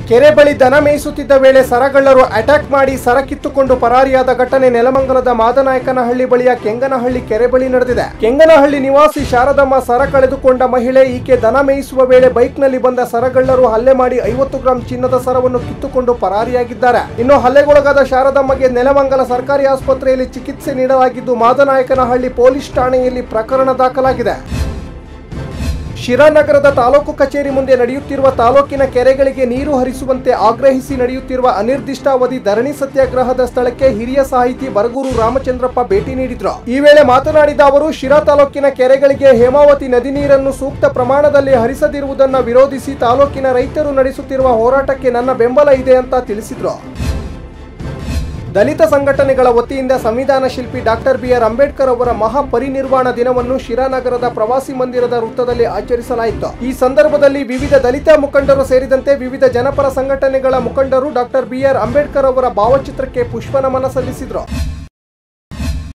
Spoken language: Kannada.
ಕೆರೆ ಬಳಿ ದನ ಮೇಯಿಸುತ್ತಿದ್ದ ವೇಳೆ ಸರಗಳ್ಳರು ಅಟ್ಯಾಕ್ ಮಾಡಿ ಸರ ಕಿತ್ತುಕೊಂಡು ಪರಾರಿಯಾದ ಘಟನೆ ನೆಲಮಂಗಲದ ಮಾದನಾಯಕನಹಳ್ಳಿ ಬಳಿಯ ಕೆಂಗನಹಳ್ಳಿ ಕೆರೆ ಬಳಿ ನಡೆದಿದೆ ಕೆಂಗನಹಳ್ಳಿ ನಿವಾಸಿ ಶಾರದಮ್ಮ ಸರ ಕಳೆದುಕೊಂಡ ಮಹಿಳೆ ಈಕೆ ದನ ಮೇಯಿಸುವ ವೇಳೆ ಬೈಕ್ನಲ್ಲಿ ಬಂದ ಸರಗಳ್ಳರು ಹಲ್ಲೆ ಮಾಡಿ ಐವತ್ತು ಗ್ರಾಂ ಚಿನ್ನದ ಸರವನ್ನು ಕಿತ್ತುಕೊಂಡು ಪರಾರಿಯಾಗಿದ್ದಾರೆ ಇನ್ನು ಹಲ್ಲೆಗೊಳಗಾದ ಶಾರದಮ್ಮಗೆ ನೆಲಮಂಗಲ ಸರ್ಕಾರಿ ಆಸ್ಪತ್ರೆಯಲ್ಲಿ ಚಿಕಿತ್ಸೆ ನೀಡಲಾಗಿದ್ದು ಮಾದನಾಯಕನಹಳ್ಳಿ ಪೊಲೀಸ್ ಠಾಣೆಯಲ್ಲಿ ಪ್ರಕರಣ ದಾಖಲಾಗಿದೆ ಶಿರಾನಗರದ ತಾಲೂಕು ಕಚೇರಿ ಮುಂದೆ ನಡೆಯುತ್ತಿರುವ ತಾಲೂಕಿನ ಕೆರೆಗಳಿಗೆ ನೀರು ಹರಿಸುವಂತೆ ಆಗ್ರಹಿಸಿ ನಡೆಯುತ್ತಿರುವ ಅನಿರ್ದಿಷ್ಟಾವಧಿ ಧರಣಿ ಸತ್ಯಾಗ್ರಹದ ಸ್ಥಳಕ್ಕೆ ಹಿರಿಯ ಸಾಹಿತಿ ಬರಗೂರು ರಾಮಚಂದ್ರಪ್ಪ ಭೇಟಿ ನೀಡಿದ್ರು ಈ ವೇಳೆ ಮಾತನಾಡಿದ ಅವರು ಶಿರಾ ತಾಲೂಕಿನ ಕೆರೆಗಳಿಗೆ ಹೇಮಾವತಿ ನದಿ ನೀರನ್ನು ಸೂಕ್ತ ಪ್ರಮಾಣದಲ್ಲಿ ಹರಿಸದಿರುವುದನ್ನು ವಿರೋಧಿಸಿ ತಾಲೂಕಿನ ರೈತರು ನಡೆಸುತ್ತಿರುವ ಹೋರಾಟಕ್ಕೆ ನನ್ನ ಬೆಂಬಲ ಇದೆ ಅಂತ ತಿಳಿಸಿದ್ರು ದಲಿತ ಸಂಘಟನೆಗಳ ವತಿಯಿಂದ ಸಂವಿಧಾನ ಶಿಲ್ಪಿ ಡಾಕ್ಟರ್ ಬಿಆರ್ ಅಂಬೇಡ್ಕರ್ ಅವರ ಮಹಾಪರಿನಿರ್ವಾಣ ದಿನವನ್ನು ಶಿರಾನಗರದ ಪ್ರವಾಸಿ ಮಂದಿರದ ವೃತ್ತದಲ್ಲಿ ಆಚರಿಸಲಾಯಿತು ಈ ಸಂದರ್ಭದಲ್ಲಿ ವಿವಿಧ ದಲಿತ ಮುಖಂಡರು ಸೇರಿದಂತೆ ವಿವಿಧ ಜನಪರ ಸಂಘಟನೆಗಳ ಮುಖಂಡರು ಡಾಕ್ಟರ್ ಬಿಆರ್ ಅಂಬೇಡ್ಕರ್ ಅವರ ಭಾವಚಿತ್ರಕ್ಕೆ ಪುಷ್ಪ ನಮನ ಸಲ್ಲಿಸಿದರು